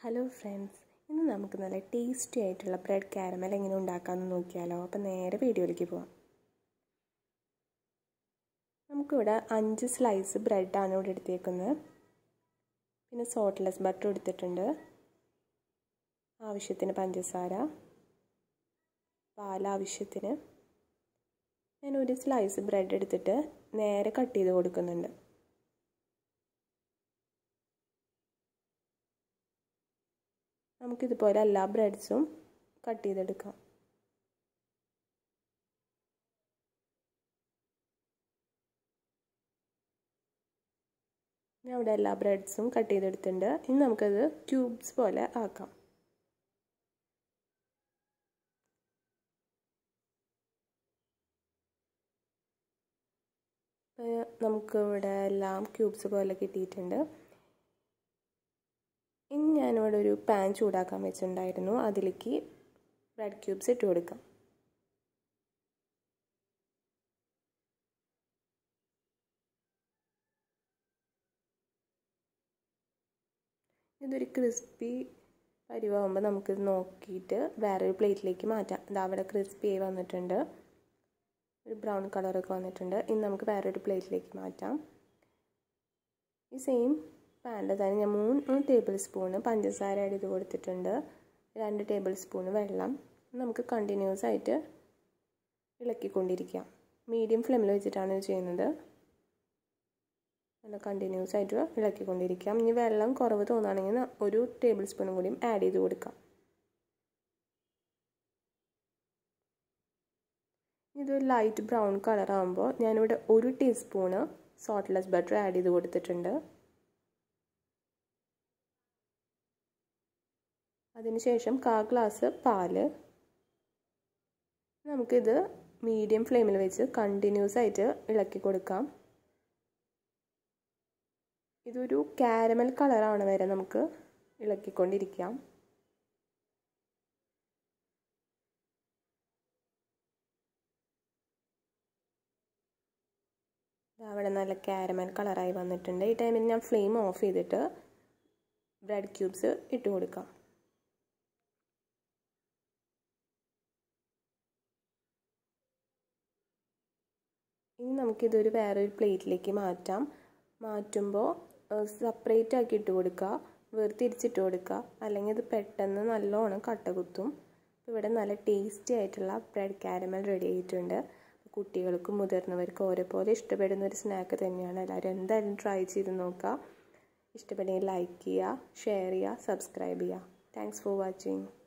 hello friends ഇന്ന് നമുക്ക് നല്ല ടേസ്റ്റി ആയിട്ടുള്ള ബ്രെഡ് കാരമൽ എങ്ങനെ ഉണ്ടാക്കാമെന്ന് നോക്കിയാലോ അപ്പം നേരെ വീഡിയോയിലേക്ക് പോവാം നമുക്കിവിടെ അഞ്ച് സ്ലൈസ് ബ്രെഡാണ് ഇവിടെ എടുത്തേക്കുന്നത് പിന്നെ സോട്ട്ലെസ് ബട്ടർ എടുത്തിട്ടുണ്ട് ആവശ്യത്തിന് പഞ്ചസാര പാൽ ആവശ്യത്തിന് ഞാൻ ഒരു സ്ലൈസ് ബ്രെഡ് എടുത്തിട്ട് നേരെ കട്ട് ചെയ്ത് കൊടുക്കുന്നുണ്ട് നമുക്കിതുപോലെ എല്ലാ ബ്രെഡ്സും കട്ട് ചെയ്തെടുക്കാം ഞാൻ ഇവിടെ എല്ലാ ബ്രെഡ്സും കട്ട് ചെയ്തെടുത്തിട്ടുണ്ട് ഇനി നമുക്കത് ക്യൂബ്സ് പോലെ ആക്കാം നമുക്ക് ഇവിടെ എല്ലാം ക്യൂബ്സ് പോലെ കിട്ടിയിട്ടുണ്ട് ഇനി ഞാനിവിടെ ഒരു പാൻ ചൂടാക്കാൻ വെച്ചിട്ടുണ്ടായിരുന്നു അതിലേക്ക് ബ്രെഡ് ക്യൂബ്സ് ഇട്ട് കൊടുക്കാം ഇതൊരു ക്രിസ്പി പരിവാകുമ്പോൾ നമുക്കിത് നോക്കിയിട്ട് വേറൊരു പ്ലേറ്റിലേക്ക് മാറ്റാം ഇത് അവിടെ ക്രിസ്പി ആയി വന്നിട്ടുണ്ട് ഒരു ബ്രൗൺ കളറൊക്കെ വന്നിട്ടുണ്ട് ഇനി നമുക്ക് വേറൊരു പ്ലേറ്റിലേക്ക് മാറ്റാം ഈ സെയിം പാനിൽ തന്നെ ഞാൻ മൂന്ന് ടേബിൾ സ്പൂണ് പഞ്ചസാര ആഡ് ചെയ്ത് കൊടുത്തിട്ടുണ്ട് രണ്ട് ടേബിൾ സ്പൂണ് വെള്ളം നമുക്ക് കണ്ടിന്യൂസ് ആയിട്ട് ഇളക്കിക്കൊണ്ടിരിക്കാം മീഡിയം ഫ്ലെയിമിൽ വെച്ചിട്ടാണ് ഇത് ചെയ്യുന്നത് നല്ല കണ്ടിന്യൂസ് ആയിട്ട് ഇളക്കിക്കൊണ്ടിരിക്കാം ഇനി വെള്ളം കുറവ് തോന്നുകയാണെങ്കിൽ ഒരു ടേബിൾ സ്പൂണും കൂടിയും ആഡ് ചെയ്ത് കൊടുക്കാം ഇത് ലൈറ്റ് ബ്രൗൺ കളർ ആകുമ്പോൾ ഞാനിവിടെ ഒരു ടീസ്പൂണ് സോട്ട്ലെസ് ബട്ടർ ആഡ് ചെയ്ത് കൊടുത്തിട്ടുണ്ട് അതിനുശേഷം കാ ഗ്ലാസ് പാല് നമുക്കിത് മീഡിയം ഫ്ലെയിമിൽ വെച്ച് കണ്ടിന്യൂസ് ആയിട്ട് ഇളക്കി കൊടുക്കാം ഇതൊരു കാരമൽ കളറാണ് വരെ നമുക്ക് ഇളക്കിക്കൊണ്ടിരിക്കാം അവിടെ നല്ല കാരമൽ കളറായി വന്നിട്ടുണ്ട് ഈ ടൈമിൽ ഞാൻ ഫ്ലെയിം ഓഫ് ചെയ്തിട്ട് ബ്രെഡ് ക്യൂബ്സ് ഇട്ട് കൊടുക്കാം ഇനി നമുക്കിതൊരു വേറൊരു പ്ലേറ്റിലേക്ക് മാറ്റാം മാറ്റുമ്പോൾ സെപ്പറേറ്റ് ആക്കി ഇട്ട് കൊടുക്കുക വേർതിരിച്ചിട്ട് കൊടുക്കുക അല്ലെങ്കിൽ ഇത് പെട്ടെന്ന് നല്ലോണം കട്ട കുത്തും ഇവിടെ നല്ല ടേസ്റ്റി ആയിട്ടുള്ള ബ്രെഡ് കാരമൽ റെഡി ആയിട്ടുണ്ട് കുട്ടികൾക്കും മുതിർന്നവർക്കും ഓരോപോലെ ഇഷ്ടപ്പെടുന്ന ഒരു സ്നാക്ക് തന്നെയാണ് എല്ലാവരും എന്തായാലും ട്രൈ ചെയ്ത് നോക്കുക ഇഷ്ടപ്പെടുമെങ്കിൽ ലൈക്ക് ചെയ്യുക ഷെയർ ചെയ്യുക സബ്സ്ക്രൈബ് ചെയ്യുക താങ്ക്സ് ഫോർ വാച്ചിങ്